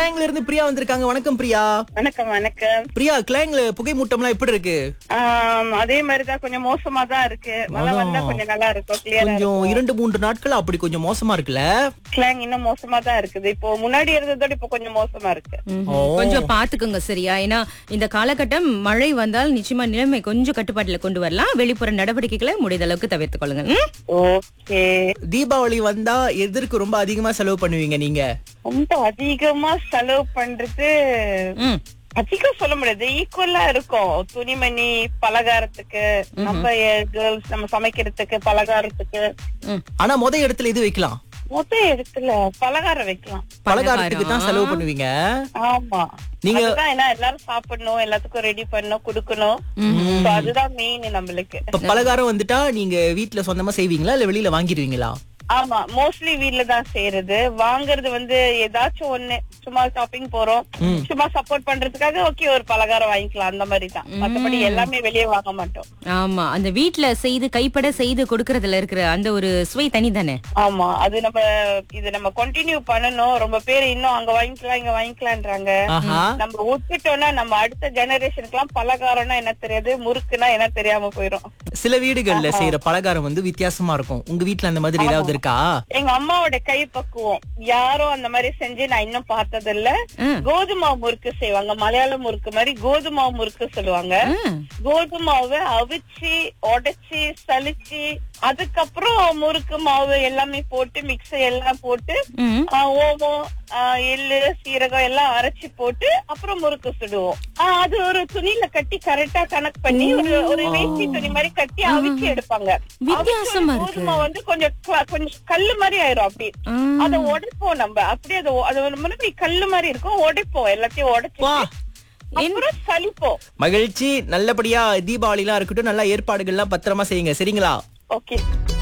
கிளாங்ல இருந்து பிரியா வந்திருக்காங்க வணக்கம் பிரியா வணக்கம் வணக்கம் பிரியா கிளாங்ல புகை மூட்டம்லாம் எப்படி இருக்கு ஆம், அதே மாதிரிதான் கொஞ்சம் மோசமா தான் இருக்கு மழை அதான். வந்தா கொஞ்சம் நல்லா இருக்கும் கிளியரா கொஞ்சம் இரண்டு மூன்று நாட்கள் அப்படி கொஞ்சம் மோசமா இருக்குல்ல கிளாங் இன்னும் மோசமா தான் இருக்குது இப்போ முன்னாடி இருந்ததோட இப்போ கொஞ்சம் மோசமா இருக்கு ம்ஹும். ஓ. கொஞ்சம் பாத்துக்கோங்க சரியா ஏன்னா இந்த காலகட்டம் மழை வந்தால் நிச்சயமா நிலைமை கொஞ்சம் கட்டுப்பாட்டுல கொண்டு வரலாம் வெளிப்புற நடவடிக்கைகளை முடிந்த அளவுக்கு தவிர்த்துக் கொள்ளுங்க ம்? ஓகே தீபாவளி வந்தா எதற்கு ரொம்ப அதிகமா செலவு பண்ணுவீங்க நீங்க ரொம்ப அதிகமா செலவு பண்றது ம். அதிகம் சொல்ல முடியாது ஈக்குவலா இருக்கும் துணிமணி பலகாரத்துக்கு நம்ம கேர்ள்ஸ் நம்ம சமைக்கிறதுக்கு பலகாரத்துக்கு ம். ஆனா முத இடத்துல இது வைக்கலாம் மொத்த இடத்துல பலகாரம் வைக்கலாம் பலகாரத்துக்கு தான் செலவு பண்ணுவீங்க ஆமா நீங்க- அதுதான் ஏன்னா எல்லாரும் சாப்பிடணும் எல்லாத்துக்கும் ரெடி பண்ணணும் குடுக்கணும் So அதுதான் மெயின் நம்மளுக்கு இப்ப பலகாரம் வந்துட்டா நீங்க வீட்ல சொந்தமா செய்வீங்களா இல்ல வெளியில வாங்கிடுவீங்களா ஆமா மோஸ்ட்லி வீட்ல தான் செய்யறது வாங்குறது வந்து ஏதாச்சும் ஒண்ணு சும்மா ஷாப்பிங் போறோம் சும்மா சப்போர்ட் பண்றதுக்காக ஓகே ஒரு பலகாரம் வாங்கிக்கலாம் அந்த மாதிரி தான் மத்தபடி எல்லாமே வெளியே வாங்க மாட்டோம் ஆமா அந்த வீட்ல செய்து கைப்பட செய்து கொடுக்கறதுல இருக்கிற அந்த ஒரு சுவை தனி தானே ஆமா அது நம்ம இது நம்ம கண்டினியூ பண்ணணும் ரொம்ப பேர் இன்னும் அங்க வாங்கிக்கலாம் இங்க வாங்கிக்கலான்றாங்க ஆஹா நம்ம விட்டுட்டோம்னா நம்ம அடுத்த ஜெனரேஷனுக்கு எல்லாம் பலகாரம்னா என்ன தெரியாது முறுக்குன்னா என்ன தெரியாம போயிரும் சில வீடுகள்ல செய்யற பலகாரம் வந்து வித்தியாசமா இருக்கும் உங்க வீட்ல அந்த மாதிரி ஏதாவது இருக்கா எங்க அம்மாவோட கை பக்குவம் யாரும் அந்த மாதிரி செஞ்சு நான் இன்னும் பார்த்தது இல்ல ம். கோதுமை முறுக்கு செய்வாங்க மலையாள முறுக்கு மாதிரி கோதுமை முறுக்கு சொல்லுவாங்க ம். கோதுமாவை அவிச்சு உடைச்சு சலிச்சு அதுக்கப்புறம் முறுக்கு மாவு எல்லாமே போட்டு மிக்ஸ் எல்லாம் போட்டு ம். ஆ, ஓமம் ஆ, எள்ளு சீரகம் எல்லாம் அரைச்சு போட்டு அப்புறம் முறுக்கு சுடுவோம் ஆ, அது ஒரு துணியில கட்டி கரெக்டா கனெக்ட் பண்ணி ஒரு ஒரு வேஷ்டி துணி மாதிரி கட்டி அவிச்சு எடுப்பாங்க வித்தியாசமா அவிச்ச இருக்கு. கோதுமை வந்து கொஞ்சம் க- கொஞ்சம் கல்லு மாதிரி ஆயிரும் அப்படி ஆ. அத உடைப்போம் நம்ம அப்படியே அது ஒ- அது ஒரு மாதிரி கல்லு மாதிரி இருக்கும் உடைப்போம் எல்லாத்தையும் வா உடைச்சு அப்புறம் சலிப்போம் மகிழ்ச்சி நல்லபடியா தீபாவளி எல்லாம் இருக்கட்டும் நல்லா ஏற்பாடுகள்லாம் பத்திரமா செய்யுங்க சரிங்களா ஓகே